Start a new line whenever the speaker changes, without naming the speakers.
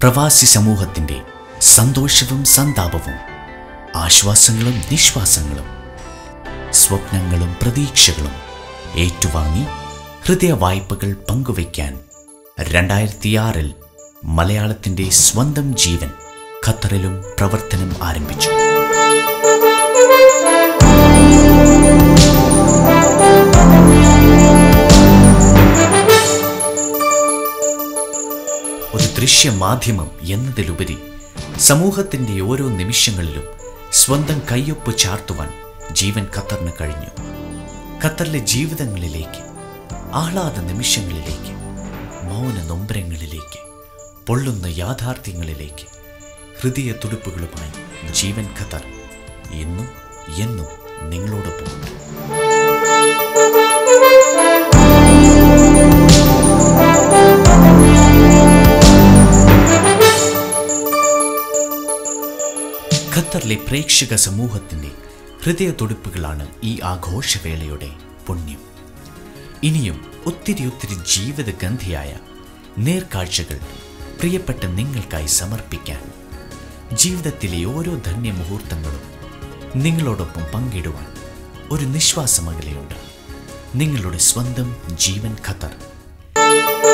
പ്രവാസി സമൂഹത്തിൻ്റെ സന്തോഷവും സന്താപവും ആശ്വാസങ്ങളും നിശ്വാസങ്ങളും സ്വപ്നങ്ങളും പ്രതീക്ഷകളും ഏറ്റുവാങ്ങി ഹൃദയ വായ്പകൾ പങ്കുവയ്ക്കാൻ രണ്ടായിരത്തിയാറിൽ മലയാളത്തിൻ്റെ സ്വന്തം ജീവൻ ഖത്തറിലും പ്രവർത്തനം ആരംഭിച്ചു ഒരു ദൃശ്യമാധ്യമം എന്നതിലുപരി സമൂഹത്തിൻ്റെ ഓരോ നിമിഷങ്ങളിലും സ്വന്തം കയ്യൊപ്പ് ചാർത്തുവാൻ ജീവൻ ഖത്തറിന് കഴിഞ്ഞു ഖത്തറിലെ ജീവിതങ്ങളിലേക്ക് ആഹ്ലാദ നിമിഷങ്ങളിലേക്ക് മൗന നൊമ്പരങ്ങളിലേക്ക് പൊള്ളുന്ന യാഥാർത്ഥ്യങ്ങളിലേക്ക് ഹൃദയ തുടിപ്പുകളുമായി ജീവൻ ഖത്തർ എന്നും എന്നും നിങ്ങളോടൊപ്പമുണ്ട് ഖത്തറിലെ പ്രേക്ഷക സമൂഹത്തിൻ്റെ ഹൃദയ തുടിപ്പുകളാണ് ഈ ആഘോഷവേളയുടെ പുണ്യം ഇനിയും ഒത്തിരി ഒത്തിരി ജീവിതഗന്ധിയായ നേർക്കാഴ്ചകൾ പ്രിയപ്പെട്ട നിങ്ങൾക്കായി സമർപ്പിക്കാൻ ജീവിതത്തിലെ ഓരോ ധന്യ മുഹൂർത്തങ്ങളും നിങ്ങളോടൊപ്പം പങ്കിടുവാൻ ഒരു നിശ്വാസമകലെയുണ്ട് നിങ്ങളുടെ സ്വന്തം ജീവൻ ഖത്തർ